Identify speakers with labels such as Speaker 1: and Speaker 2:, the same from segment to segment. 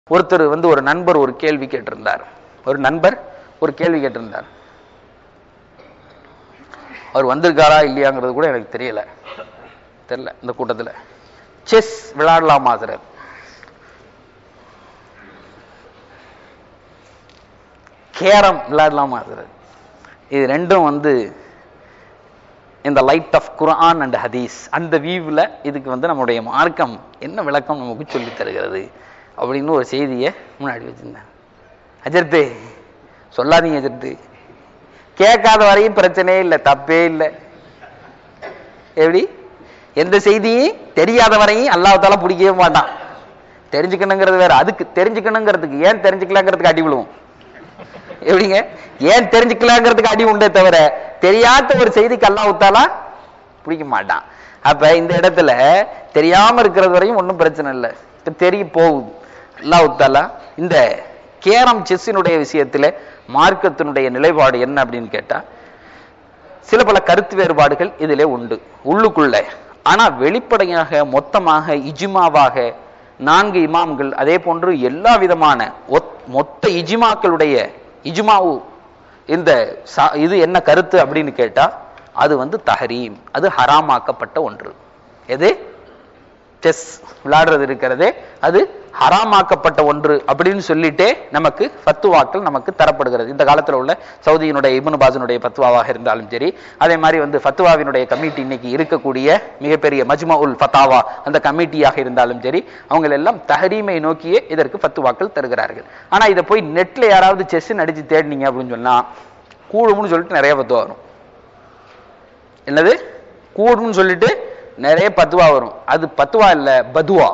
Speaker 1: ஒருத்தர் வந்து ஒரு நண்பர் ஒரு கேள்வி கேட்டிருந்தார் ஒரு நண்பர் ஒரு கேள்வி கேட்டிருந்தார் அவர் வந்திருக்காரா இல்லையாங்கிறது கூட எனக்கு தெரியல தெரியல இந்த கூட்டத்துல செஸ் விளையாடலாமா சார் கேரம் விளையாடலாமா சார் இது ரெண்டும் வந்து இந்த லைட் ஆஃப் குர்ஆன் அண்ட் ஹதீஸ் அந்த வியூவில் இதுக்கு வந்து நம்முடைய மார்க்கம் என்ன விளக்கம் நமக்கு சொல்லித் தருகிறது அப்படின்னு ஒரு செய்தியை முன்னாடி வச்சிருந்தேன் அஜர்த்து சொல்லாதீங்க அஜர்த்து கேட்காத வரையும் பிரச்சனையே இல்லை தப்பே இல்லை எப்படி எந்த செய்தியும் தெரியாத வரையும் அல்லாஹால பிடிக்கவே மாட்டான் தெரிஞ்சுக்கணுங்கிறது வேற அதுக்கு தெரிஞ்சுக்கணுங்கிறதுக்கு ஏன் தெரிஞ்சுக்கலாங்கிறதுக்கு அடி விழுவும் எப்படிங்க ஏன் தெரிஞ்சுக்கலாங்கிறதுக்கு அடி உண்டே தவிர தெரியாத ஒரு செய்திக்கு அல்லாஹ் உத்தாலா பிடிக்க மாட்டான் அப்ப இந்த இடத்துல தெரியாம இருக்கிறது வரையும் ஒன்றும் பிரச்சனை இல்லை இப்ப தெரிய போகுது அல்லாஹ் உத்தாலா இந்த கேரம் செஸ்ஸினுடைய விஷயத்துல மார்க்கத்தினுடைய நிலைப்பாடு என்ன அப்படின்னு கேட்டா சில பல கருத்து வேறுபாடுகள் இதிலே உண்டு உள்ளுக்குள்ள ஆனா வெளிப்படையாக மொத்தமாக இஜிமாவாக நான்கு இமாம்கள் அதே போன்று எல்லா விதமான ஒத்- மொத்த இஜிமாக்களுடைய இஜ்மாவு இந்த ச- இது என்ன கருத்து அப்படின்னு கேட்டா அது வந்து தஹரீம் அது ஹராமாக்கப்பட்ட ஒன்று எது செஸ் விளையாடுறது இருக்கிறதே அது ஹராமாக்கப்பட்ட ஒன்று அப்படின்னு சொல்லிட்டே நமக்கு ஃபத்துவாக்கள் நமக்கு தரப்படுகிறது இந்த காலத்துல உள்ள சவுதியினுடைய இப்னு பாசனுடைய ஃபத்வாவாக இருந்தாலும் சரி அதே மாதிரி வந்து ஃபத்வாவினுடைய கமிட்டி இன்னைக்கு இருக்கக்கூடிய மிகப்பெரிய மஜ்மா உல் ஃபத்தாவா அந்த கமிட்டியாக இருந்தாலும் சரி அவங்க எல்லாம் தஹரீமை நோக்கியே இதற்கு ஃபத்துவாக்கள் தருகிறார்கள் ஆனா இதை போய் நெட்ல யாராவது செஸ் அடிச்சு தேடினீங்க அப்படின்னு சொன்னா கூடும்னு சொல்லிட்டு நிறைய ஃபத்துவா வரும் என்னது கூடும்னு சொல்லிட்டு நிறைய பத்துவா வரும் அது பத்துவா இல்ல பதுவா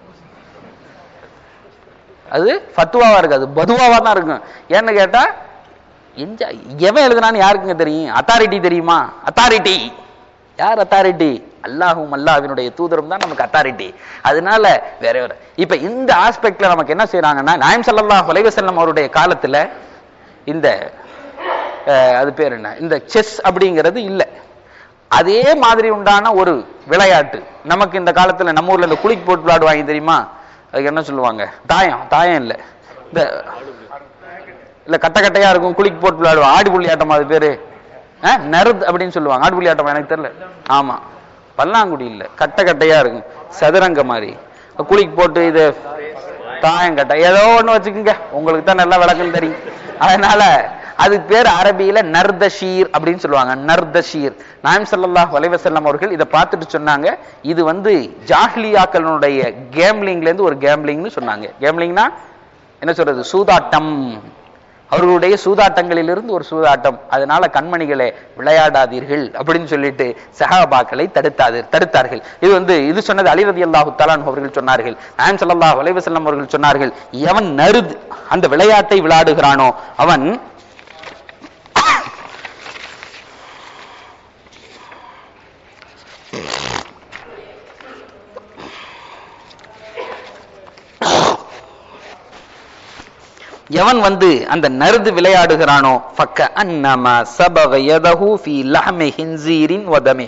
Speaker 1: அது ஃபத்துவாவா இருக்காது பதுவாவா தான் இருக்கும் ஏன்னு கேட்டா எஞ்சா எவன் எழுதுனான்னு யாருக்குங்க தெரியும் அத்தாரிட்டி தெரியுமா அத்தாரிட்டி யார் அத்தாரிட்டி அல்லாஹும் அல்லாஹ்வினுடைய தூதரும் தான் நமக்கு அத்தாரிட்டி அதனால வேற வேற இப்ப இந்த ஆஸ்பெக்ட்ல நமக்கு என்ன செய்றாங்கன்னா நாயம் ஸல்லல்லாஹு அலைஹி வஸல்லம் அவருடைய காலத்துல இந்த அஹ், அது பேர் என்ன இந்த செஸ் அப்படிங்கிறது இல்ல அதே மாதிரி உண்டான ஒரு விளையாட்டு நமக்கு இந்த காலத்துல நம்ம ஊர்ல இந்த குளிக்கு போட்டு விளையாடுவாங்க தெரியுமா அதுக்கு என்ன சொல்லுவாங்க தாயம் தாயம் இல்ல இந்த இல்ல கட்ட கட்டையா இருக்கும் குளிக்கு போட்டு விளையாடுவோம் ஆடி புள்ளி ஆட்டம் அது பேரு அஹ், நருத் அப்படின்னு சொல்லுவாங்க ஆடி புள்ளி ஆட்டம் எனக்கு தெரியல ஆமா பல்லாங்குடி இல்ல கட்ட கட்டையா இருக்கும் சதுரங்க மாதிரி குளிக்கு போட்டு இது தாயங்கட்டை ஏதோ ஒண்ணு வச்சுக்கோங்க உங்களுக்கு தான் நல்லா விளக்கம் தெரியும் அதனால அதுக்கு பேர் அரபியில நர்தஷீர் அப்படின்னு சொல்லுவாங்க நர்தஷீர் நாயம் ஸல்லல்லாஹு அலைஹி வஸல்லம் அவர்கள் இதை பார்த்துட்டு சொன்னாங்க இது வந்து ஜாஹ்லியாக்களுடைய கேம்லிங்ல இருந்து ஒரு கேம்லிங்னு சொன்னாங்க கேம்லிங்னா என்ன சொல்றது சூதாட்டம் அவர்களுடைய சூதாட்டங்களிலிருந்து ஒரு சூதாட்டம் அதனால கண்மணிகளே விளையாடாதீர்கள் அப்படின்னு சொல்லிட்டு சஹாபாக்களை தடுத்தாது தடுத்தார்கள் இது வந்து இது சொன்னது அலி ரலியல்லாஹு தஆலா அவர்கள் சொன்னார்கள் நாயம் ஸல்லல்லாஹு அலைஹி வஸல்லம் அவர்கள் சொன்னார்கள் எவன் நருது அந்த விளையாட்டை விளையாடுகிறானோ அவன் எவன் வந்து அந்த நருது விளையாடுகிறானோ ஃபக்க அன்னமா சபக யதஹு ஃபீ லஹ்மி ஹின்சீரின் வதமி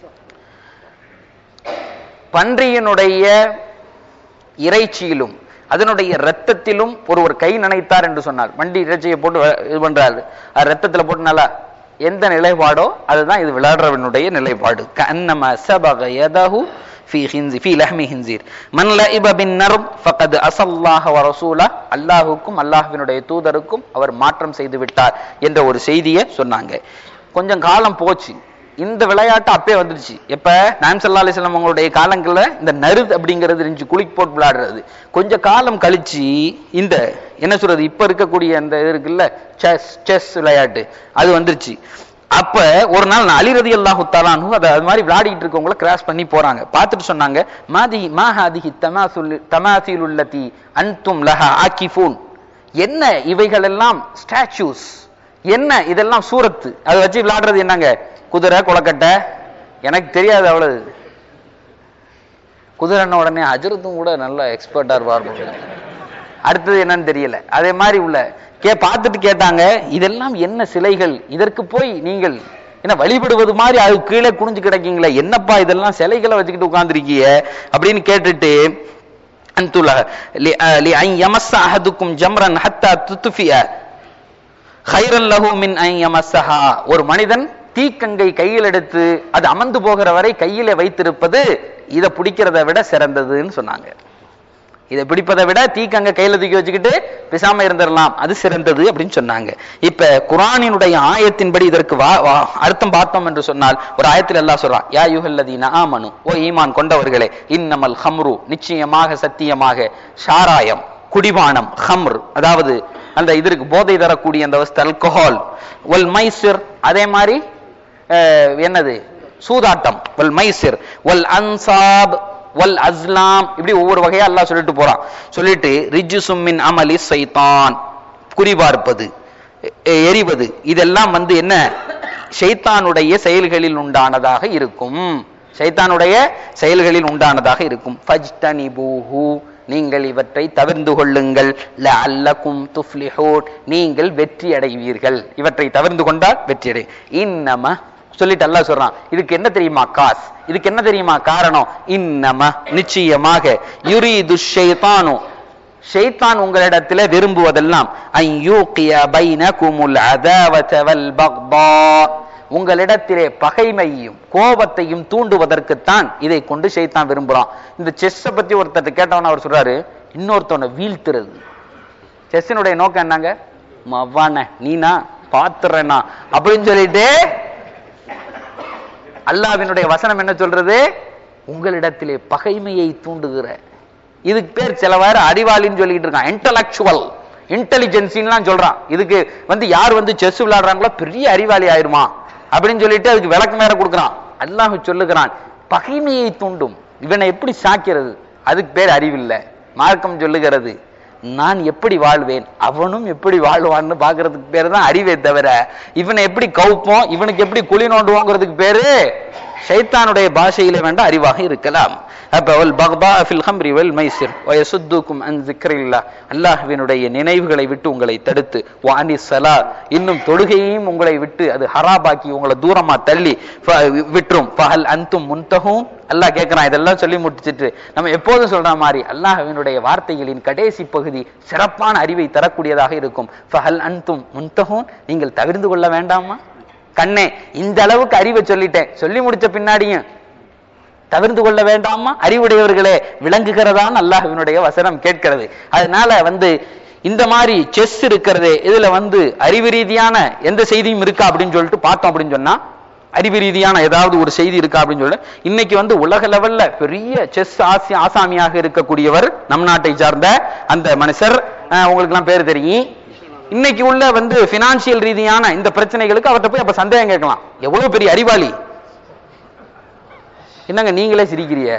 Speaker 1: பன்றியினுடைய இறைச்சியிலும் அதனுடைய ரத்தத்திலும் ஒருவர் கை நனைத்தார் என்று சொன்னார் வண்டி இறைச்சியை போட்டு வ- இது பண்றாரு அது ரத்தத்துல போட்டு நல்லா எந்த நிலைப்பாடோ அதுதான் இது விளையாடுறவனுடைய நிலைப்பாடு கன்னம சபக யதஹு ஃபீ ஹின்சி ஃபீ லஹ்மி ஹின்சீர் மன் லஇப பின் நர்ப் ஃபகத் அஸல்லாஹ வ ரசூலா அல்லாஹ்வுக்கும் அல்லாஹ்வினுடைய தூதருக்கும் அவர் மாற்றம் செய்து விட்டார் என்ற ஒரு செய்தியை சொன்னாங்க கொஞ்சம் காலம் போச்சு இந்த விளையாட்டு அப்பே வந்துடுச்சு எப்ப நான் சல்லா அலிஸ்லாம் அவங்களுடைய காலங்கள்ல இந்த நருத் அப்படிங்கிறது இருந்துச்சு குளிக்கு போட்டு விளையாடுறது கொஞ்ச காலம் கழிச்சு இந்த என்ன சொல்றது இப்ப இருக்கக்கூடிய அந்த இது இருக்குல்ல செஸ் செஸ் விளையாட்டு அது வந்துருச்சு அப்ப ஒரு நாள் நான் அலிரதி அல்லாஹு தலானு அதை அது மாதிரி விளையாடிட்டு இருக்கவங்கள கிராஸ் பண்ணி போறாங்க பார்த்துட்டு சொன்னாங்க மாதி மா ஹாதிஹி தமாசுல் தமாசில் உள்ளதி அன்தும் லஹா ஆக்கிஃபூன் என்ன இவைகள் எல்லாம் ஸ்டாச்சூஸ் என்ன இதெல்லாம் சூரத்து அதை வச்சு விளையாடுறது என்னங்க குதிரை கொலக்கட்டை எனக்கு தெரியாது அவ்வளவு குதிரைன்ன உடனே அஜரத்தும் கூட நல்ல எக்ஸ்பர்ட்டா இருப்பார் அடுத்தது என்னன்னு தெரியல அதே மாதிரி உள்ள கே பார்த்துட்டு கேட்டாங்க இதெல்லாம் என்ன சிலைகள் இதற்கு போய் நீங்கள் என்ன வழிபடுவது மாதிரி அது கீழே குனிஞ்சு கிடக்கீங்களே என்னப்பா இதெல்லாம் சிலைகளை வச்சுக்கிட்டு உட்கார்ந்திருக்கீங்க அப்படின்னு கேட்டுட்டு அந்துல لأن يمس أحدكم جمرا حتى تطفئ خيرا له من أن يمسها ஒரு மனிதன் தீக்கங்கை கையில் எடுத்து அது அமர்ந்து போகிற வரை கையில வைத்திருப்பது இதை பிடிக்கிறத விட சிறந்ததுன்னு சொன்னாங்க இதை பிடிப்பதை விட தீக்கங்க கையில தூக்கி வச்சுக்கிட்டு பேசாம இருந்துடலாம் அது சிறந்தது அப்படின்னு சொன்னாங்க இப்ப குரானினுடைய ஆயத்தின்படி இதற்கு வா வா- அர்த்தம் பார்த்தோம் என்று சொன்னால் ஒரு ஆயத்தில் எல்லாம் சொல்றான் யா யுஹல்லதீன ஆமனு ஓ ஈமான் கொண்டவர்களே இன்னமல் ஹம்ரு நிச்சயமாக சத்தியமாக ஷாராயம் குடிபானம் ஹம்ர் அதாவது அந்த இதற்கு போதை தரக்கூடிய அந்த வஸ்து அல்கஹால் ஒல் மைசிர் அதே மாதிரி அஹ், என்னது சூதாட்டம் வல் மைசிர் வல் அன்சாப் வல் அஸ்லாம் இப்படி ஒவ்வொரு வகையா அல்லாஹ் சொல்லிட்டு போறான் சொல்லிட்டு ரிஜு சும்மின் அமலி சைத்தான் குறிபார்ப்பது எ- எரிவது இதெல்லாம் வந்து என்ன ஷைத்தானுடைய செயல்களில் உண்டானதாக இருக்கும் ஷைத்தானுடைய செயல்களில் உண்டானதாக இருக்கும் ஃபஜ்தனிபூஹு நீங்கள் இவற்றை தவிர்ந்து கொள்ளுங்கள் லஅல்லகும் துஃப்லிஹூன் நீங்கள் வெற்றி அடைவீர்கள் இவற்றை தவிர்ந்து கொண்டால் வெற்றி அடை இன்னம சொல்லிட்டு அல்லாஹ் சொல்றான் இதுக்கு என்ன தெரியுமா காஸ் இதுக்கு என்ன தெரியுமா காரணம் இன்னம நிச்சயமாக யுரீது ஷைத்தானு ஷைத்தான் உங்களிடத்திலே விரும்புவதெல்லாம் அன் யூகிய பைனகுமுல் அதாவத வல் பக்தா உங்களிடத்திலே பகைமையும் கோபத்தையும் தூண்டுவதற்குத்தான் இதை கொண்டு ஷைத்தான் விரும்புறான் இந்த செஸ்ஸை பத்தி ஒருத்தர் கேட்டவன அவர் சொல்றாரு இன்னொருத்தவனை வீழ்த்துறது செஸ்ஸினுடைய நோக்கம் என்னங்க மவான நீனா பாத்துறேனா அப்படின்னு சொல்லிட்டு அல்லாஹ்வினுடைய வசனம் என்ன சொல்றது உங்களிடத்திலே பகைமையை தூண்டுகிற இதுக்கு பேர் சில பேர் அறிவாளின்னு சொல்லிட்டு இருக்கான் இன்டலெக்சுவல் இன்டெலிஜென்சின்லாம் சொல்றான் இதுக்கு வந்து யார் வந்து செஸ் விளையாடுறாங்களோ பெரிய அறிவாளி ஆயிருமா அப்படின்னு சொல்லிட்டு அதுக்கு விளக்கம் வேற கொடுக்குறான் அல்லாஹ் சொல்லுகிறான் பகைமையை தூண்டும் இவனை எப்படி சாக்கிறது அதுக்கு பேர் அறிவில்லை மார்க்கம் சொல்லுகிறது நான் எப்படி வாழ்வேன் அவனும் எப்படி வாழ்வான்னு பாக்குறதுக்கு பேரு தான் அறிவே தவிர இவனை எப்படி கவுப்போம் இவனுக்கு எப்படி குழி நோண்டுவோங்கிறதுக்கு பேரு ஷைத்தானுடைய பாஷையில வேண்டாம் அறிவாக இருக்கலாம் அப்ப வல் பக்தா ஃபில் ஹம்ரி வல் மைசிர் வயசுத்துக்கும் அன் ஜிக்ரில்லா அல்லாஹ்வினுடைய நினைவுகளை விட்டு உங்களை தடுத்து வானி சலா இன்னும் தொழுகையையும் உங்களை விட்டு அது ஹராபாக்கி உங்களை தூரமா தள்ளி ஃப- விட்டுரும் பஹல் அந்தும் முன்தகும் அல்லாஹ் கேட்கிறான் இதெல்லாம் சொல்லி முடிச்சிட்டு நம்ம எப்போதும் சொல்ற மாதிரி அல்லாஹ்வினுடைய வார்த்தைகளின் கடைசி பகுதி சிறப்பான அறிவை தரக்கூடியதாக இருக்கும் ஃபஹல் அன்தும் முன்தகும் நீங்கள் தவிர்ந்து கொள்ள வேண்டாமா கண்ணே இந்த அளவுக்கு அறிவை சொல்லிட்டேன் சொல்லி முடிச்ச பின்னாடியும் தவிர்த்து கொள்ள வேண்டாமா அறிவுடையவர்களே விளங்குகிறதான் அல்லாஹ்வினுடைய வசனம் கேட்கிறது அதனால வந்து இந்த மாதிரி செஸ் இருக்கிறதே இதுல வந்து அறிவு ரீதியான எந்த செய்தியும் இருக்கா அப்படின்னு சொல்லிட்டு பார்த்தோம் அப்படின்னு சொன்னா அறிவு ரீதியான ஏதாவது ஒரு செய்தி இருக்கா அப்படின்னு சொல்ல இன்னைக்கு வந்து உலக லெவல்ல பெரிய செஸ் ஆசி ஆசாமியாக இருக்கக்கூடியவர் நம் நாட்டை சார்ந்த அந்த மனுஷர் அஹ், உங்களுக்கு எல்லாம் பேர் தெரியும் இன்னைக்கு உள்ள வந்து பினான்சியல் ரீதியான இந்த பிரச்சனைகளுக்கு அவர்கிட்ட போய் அப்ப சந்தேகம் கேட்கலாம் எவ்வளவு பெரிய அறிவாளி என்னங்க நீங்களே சிரிக்கிறீங்க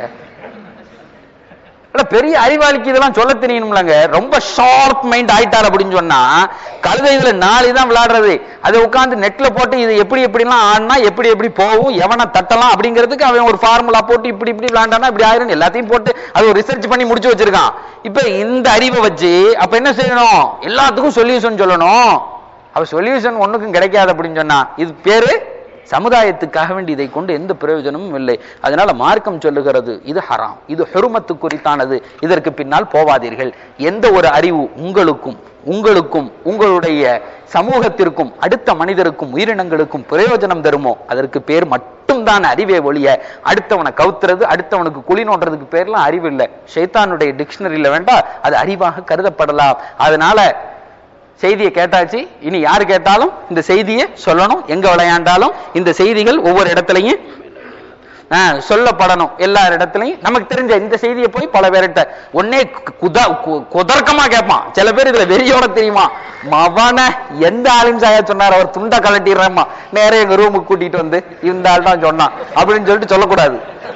Speaker 1: இல்ல பெரிய அறிவாளிக்கு இதெல்லாம் சொல்ல தெரியணும்லங்க ரொம்ப ஷார்ப் மைண்ட் ஆயிட்டார் அப்படின்னு சொன்னா கழுதை இதுல நாளை தான் விளையாடுறது அதை உட்கார்ந்து நெட்ல போட்டு இது எப்படி எப்படிலாம் ஆடினா எப்படி எப்படி போகும் எவனை தட்டலாம் அப்படிங்கிறதுக்கு அவன் ஒரு ஃபார்முலா போட்டு இப்படி இப்படி விளையாண்டானா இப்படி ஆயிரும் எல்லாத்தையும் போட்டு அது ஒரு ரிசர்ச் பண்ணி முடிச்சு வச்சிருக்கான் இப்ப இந்த அறிவை வச்சு அப்ப என்ன செய்யணும் எல்லாத்துக்கும் சொல்யூஷன் சொல்லணும் அப்ப சொல்யூஷன் ஒண்ணுக்கும் கிடைக்காது அப்படின்னு சொன்னா இது பேரு சமுதாயத்துக்காக வேண்டி இதை கொண்டு எந்த பிரயோஜனமும் இல்லை அதனால மார்க்கம் சொல்லுகிறது இது ஹராம் இது ஹெருமத்து குறித்தானது இதற்கு பின்னால் போவாதீர்கள் எந்த ஒரு அறிவு உங்களுக்கும் உங்களுக்கும் உங்களுடைய சமூகத்திற்கும் அடுத்த மனிதருக்கும் உயிரினங்களுக்கும் பிரயோஜனம் தருமோ அதற்கு பேர் மட்டும்தான் அறிவே ஒழிய அடுத்தவனை கவுத்துறது அடுத்தவனுக்கு குழி நோண்டுறதுக்கு பேர்லாம் அறிவு இல்லை ஷைத்தானுடைய டிக்ஷனரியில வேண்டாம் அது அறிவாக கருதப்படலாம் அதனால செய்தியை கேட்டாச்சு இனி யார் கேட்டாலும் இந்த செய்தியை சொல்லணும் எங்க விளையாண்டாலும் இந்த செய்திகள் ஒவ்வொரு இடத்துலையும் ஆஹ், சொல்லப்படணும் எல்லா இடத்துலையும் நமக்கு தெரிஞ்ச இந்த செய்தியை போய் பல பேர்கிட்ட ஒன்னே குத கு- குதர்க்கமா கேட்பான் சில பேர் இதுல வெறியோட தெரியுமா மவன எந்த ஆளும் சாயா சொன்னார் அவர் துண்டை கலட்டிடுறேம்மா நேரா எங்க ரூமுக்கு கூட்டிட்டு வந்து இந்த ஆள் தான் சொன்னான் அப்படின்னு சொல்லிட்டு சொல்லக்கூடாது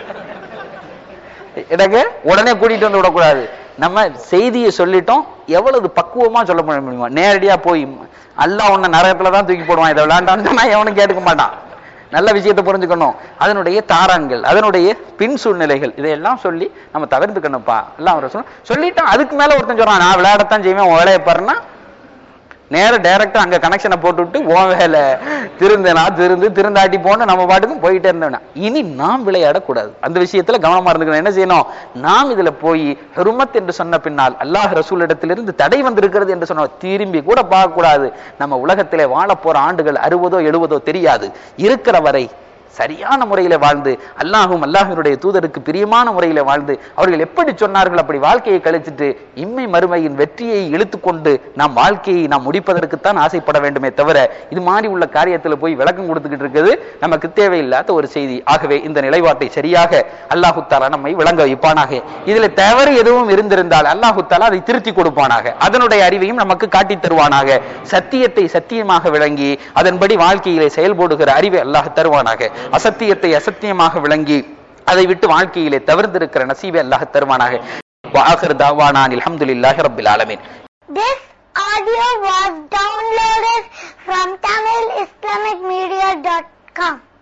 Speaker 1: எனக்கு உடனே கூட்டிட்டு வந்து விடக்கூடாது நம்ம செய்தியை சொல்லிட்டோம் எவ்வளவு பக்குவமா சொல்ல முடியுமா நேரடியா போய் அல்லாஹ் உன்னை நரகத்துல தான் தூக்கி போடுவான் இதை விளையாண்டான்னு சொன்னா எவனும் கேட்டுக்க மாட்டான் நல்ல விஷயத்தை புரிஞ்சுக்கணும் அதனுடைய தாரான்கள் அதனுடைய பின் சூழ்நிலைகள் இதையெல்லாம் சொல்லி நம்ம தவிர்த்துக்கணும்ப்பா எல்லாம் அவர் சொல்ல சொல்லிட்டான் அதுக்கு மேல ஒருத்தன் சொல்றான் நான் விளையாடத்தான் செய்வேன் உன் வேலையை பாருன்னா நேர டைரக்டா அங்க கனெக்ஷனை போட்டுவிட்டு ஓ வேலை திருந்தனா திருந்து திருந்தாட்டி போன்னு நம்ம பாட்டுக்கும் போயிட்டே இருந்தோம்னா இனி நாம் விளையாடக்கூடாது அந்த விஷயத்துல கவனமா இருந்துக்கணும் என்ன செய்யணும் நாம் இதுல போய் ஹெருமத் என்று சொன்ன பின்னால் அல்லாஹ் ரசூலிடத்திலிருந்து தடை வந்திருக்கிறது என்று சொன்ன திரும்பி கூட பார்க்க கூடாது நம்ம உலகத்திலே வாழ போற ஆண்டுகள் அறுபதோ எழுபதோ தெரியாது இருக்கிற வரை சரியான முறையில வாழ்ந்து அல்லாஹும் அல்லாஹினுடைய தூதருக்கு பிரியமான முறையில வாழ்ந்து அவர்கள் எப்படி சொன்னார்கள் அப்படி வாழ்க்கையை கழிச்சிட்டு இம்மை மறுமையின் வெற்றியை இழுத்துக்கொண்டு நாம் வாழ்க்கையை நாம் முடிப்பதற்குத்தான் ஆசைப்பட வேண்டுமே தவிர இது மாதிரி உள்ள காரியத்துல போய் விளக்கம் கொடுத்துக்கிட்டு இருக்குது நமக்கு தேவையில்லாத ஒரு செய்தி ஆகவே இந்த நிலைப்பாட்டை சரியாக அல்லாஹு தாலா நம்மை விளங்க வைப்பானாக இதுல தவறு எதுவும் இருந்திருந்தால் அல்லாஹு தாலா அதை திருத்தி கொடுப்பானாக அதனுடைய அறிவையும் நமக்கு காட்டித் தருவானாக சத்தியத்தை சத்தியமாக விளங்கி அதன்படி வாழ்க்கையிலே செயல்படுகிற அறிவை அல்லாஹ் தருவானாக அசத்தியத்தை அசத்தியமாக விளங்கி அதை விட்டு வாழ்க்கையிலே தவிர்த்திருக்கிற நசீவை அல்லாஹ் தருவானாக வாஹர் தாவானான் அல்ஹம்துலில்லாஹி ரப்பில் ஆலமீன்
Speaker 2: This audio was downloaded from TamilIslamicMedia.com.